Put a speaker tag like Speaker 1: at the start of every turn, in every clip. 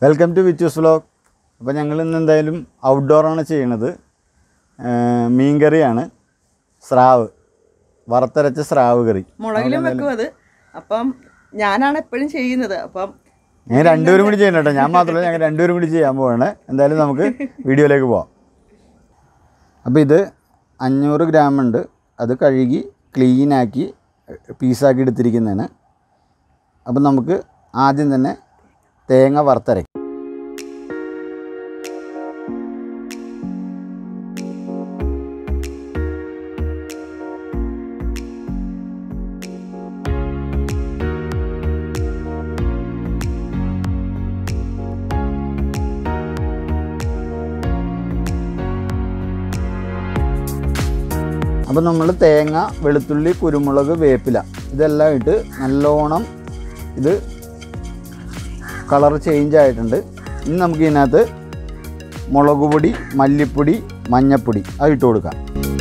Speaker 1: Welcome to വിച്ചൂസ് vlog അപ്പോൾ ഞങ്ങൾ ഇന്ന് എന്തായാലും ഔട്ട്ഡോറാണ് ചെയ്യണത് ഏർ മീൻകറിയാണ് സ്രാവ് വറുത്തരച്ച സ്രാവ് കറി
Speaker 2: മുളകിലും വെക്കും അത് അപ്പം ഞാനാണ് എപ്പോഴും ചെയ്യുന്നത് അപ്പം
Speaker 1: ഞങ്ങൾ രണ്ടുപേരും കൂടി ചെയ്യണം കേട്ടോ ഞാൻ മാത്രമല്ല ഞങ്ങൾ രണ്ടുപേരും കൂടി ചെയ്യാൻ പോവാണ് എന്തായാലും നമുക്ക് വീഡിയോയിലേക്ക് പോവാം അപ്പോൾ ഇത് അഞ്ഞൂറ് ഗ്രാം ഉണ്ട് അത് കഴുകി ക്ലീനാക്കി പീസാക്കി എടുത്തിരിക്കുന്നതാണ് അപ്പം നമുക്ക് ആദ്യം തന്നെ തേങ്ങ വറുത്തരയ്ക്കും അപ്പം നമ്മൾ തേങ്ങ വെളുത്തുള്ളി കുരുമുളക് വേപ്പില ഇതെല്ലാം ഇട്ട് നല്ലോണം ഇത് കളർ ചേഞ്ച് ആയിട്ടുണ്ട് ഇനി നമുക്ക് ഇതിനകത്ത് മുളക് പൊടി മല്ലിപ്പൊടി മഞ്ഞപ്പൊടി അത് ഇട്ട് കൊടുക്കാം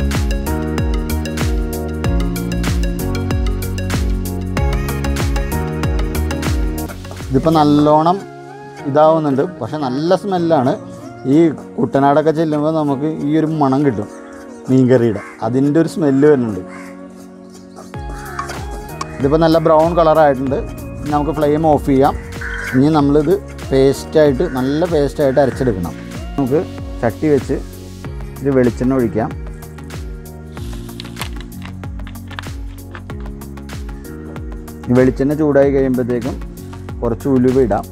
Speaker 1: ഇതിപ്പോൾ നല്ലോണം ഇതാവുന്നുണ്ട് പക്ഷെ നല്ല സ്മെല്ലാണ് ഈ കുട്ടനാടൊക്കെ ചെല്ലുമ്പോൾ നമുക്ക് ഈ ഒരു മണം കിട്ടും മീൻകറിയുടെ അതിൻ്റെ ഒരു സ്മെല്ല് വരുന്നുണ്ട് ഇതിപ്പോൾ നല്ല ബ്രൗൺ കളറായിട്ടുണ്ട് നമുക്ക് ഫ്ലെയിം ഓഫ് ചെയ്യാം ഇനി നമ്മളിത് പേസ്റ്റായിട്ട് നല്ല പേസ്റ്റായിട്ട് അരച്ചെടുക്കണം നമുക്ക് ചട്ടി വെച്ച് ഇത് വെളിച്ചെണ്ണ ഒഴിക്കാം ഈ വെളിച്ചെണ്ണ ചൂടായി കഴിയുമ്പോഴത്തേക്കും കുറച്ച് ഉലുവ ഇടാം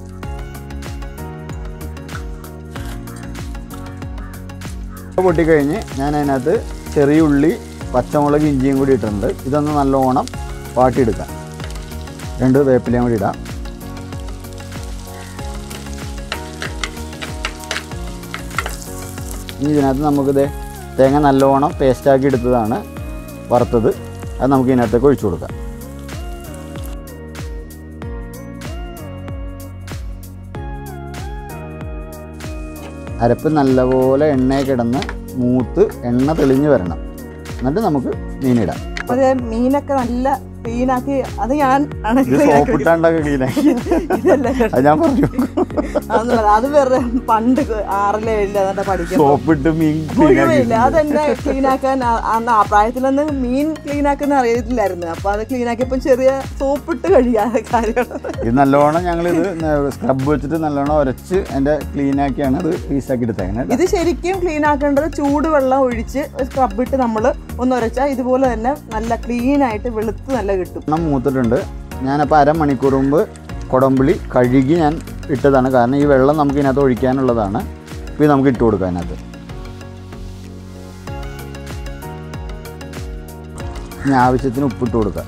Speaker 1: ഉപ്പ് പൊട്ടിക്കഴിഞ്ഞ് ഞാൻ അതിനകത്ത് ചെറിയ ഉള്ളി പച്ചമുളക് ഇഞ്ചിയും കൂടി ഇട്ടിട്ടുണ്ട് ഇതൊന്ന് നല്ലോണം വാട്ടിയെടുക്കാം രണ്ട് വേപ്പിലയും കൂടി ഇടാം ഇനി ഇതിനകത്ത് നമുക്കിത് തേങ്ങ നല്ലോണം പേസ്റ്റാക്കി എടുത്തതാണ് വറുത്തത് അത് നമുക്ക് ഇതിനകത്തേക്ക് ഒഴിച്ചു കൊടുക്കാം അരപ്പ് നല്ലപോലെ എണ്ണയിൽ കിടന്ന് മൂത്ത് എണ്ണ തെളിഞ്ഞ് വരണം എന്നിട്ട് നമുക്ക് മീനിടാം
Speaker 2: അപ്പൊ ദേ മീനൊക്കെ നല്ല ക്ലീനാക്കി അത് ഞാൻ ആണ്
Speaker 1: ഇത് സോപ്പിട്ടാണ്ടൊക്കെ ക്ലീനാക്കി
Speaker 2: ഇതല്ലേ
Speaker 1: അത് ഞാൻ പറഞ്ഞു
Speaker 2: അതൊന്നും അല്ല. അത് വേറെ പണ്ട് ആറിലെ ഇല്ല എന്നിട്ട് പഠിക്കും
Speaker 1: സോപ്പിട്ട് മീൻ ക്ലീനാക്കി
Speaker 2: ഇല്ല അതെന്നെ ക്ലീനാക്കാൻ ആ- അന്ന് ആ പ്രായത്തിലൊന്നും മീൻ ക്ലീനാക്കുന്ന അറിയത്തില്ലായിരുന്നു അപ്പൊ അത് ക്ലീനാക്കിയപ്പോ ചെറിയ സോപ്പിട്ട് കഴിയാതെ കാര്യമാണ്
Speaker 1: ഇത് നല്ലോണം ഞങ്ങളിത് സ്ക്രബ് വെച്ചിട്ട് നല്ലോണം ഉരച്ച് അതിൻ്റെ ക്ലീനാക്കിയാണ് ഇത് പീസാക്കി എടുത്തേക്കുന്നത്
Speaker 2: ഇത് ശരിക്കും ക്ലീൻ ആക്കേണ്ടത് ചൂടുവെള്ളം ഒഴിച്ച് സ്ക്രബ് ഇട്ട് നമ്മൾ ഒന്ന് ഉരച്ചാൽ ഇതുപോലെ തന്നെ നല്ല ക്ലീൻ ആയിട്ട് വെളുത്ത് നല്ല കിട്ടും
Speaker 1: എണ്ണം മൂത്തിട്ടുണ്ട് ഞാനപ്പോൾ അരമണിക്കൂർ മുമ്പ് കുടംപുളി കഴുകി ഞാൻ ഇട്ടതാണ് കാരണം ഈ വെള്ളം നമുക്ക് ഇതിനകത്ത് ഒഴിക്കാനുള്ളതാണ് അപ്പോൾ ഇത് നമുക്ക് ഇട്ട് കൊടുക്കാം അതിനകത്ത് ഇനി ആവശ്യത്തിന് ഉപ്പിട്ട് കൊടുക്കുക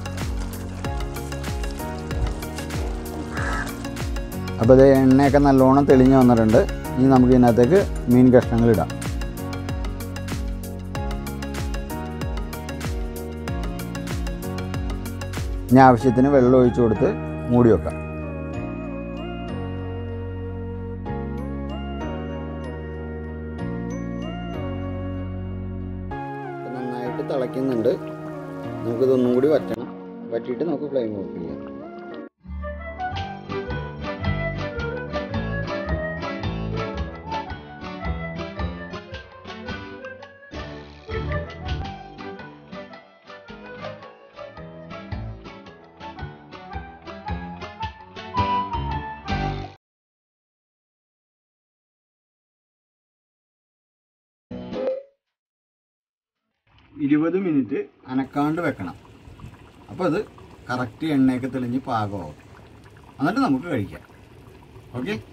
Speaker 1: അപ്പോൾ ഇത് എണ്ണയൊക്കെ നല്ലോണം തെളിഞ്ഞ് വന്നിട്ടുണ്ട് ഇനി നമുക്ക് ഇതിനകത്തേക്ക് മീൻ കഷ്ണങ്ങൾ ഇടാം ഇനി ആവശ്യത്തിന് വെള്ളം ഒഴിച്ചു കൊടുത്ത് മൂടി വെക്കാം ഇപ്പം നന്നായിട്ട് തിളയ്ക്കുന്നുണ്ട് നമുക്കിതൊന്നും കൂടി വറ്റണം വറ്റിയിട്ട് നമുക്ക് ഫ്ലെയിം ഓഫ് ചെയ്യാം ഇരുപത് മിനിറ്റ് അനക്കാണ്ട് വെക്കണം അപ്പോൾ അത് കറക്റ്റ് എണ്ണയൊക്കെ തെളിഞ്ഞ് പാകമാവും എന്നിട്ട് നമുക്ക് കഴിക്കാം ഓക്കെ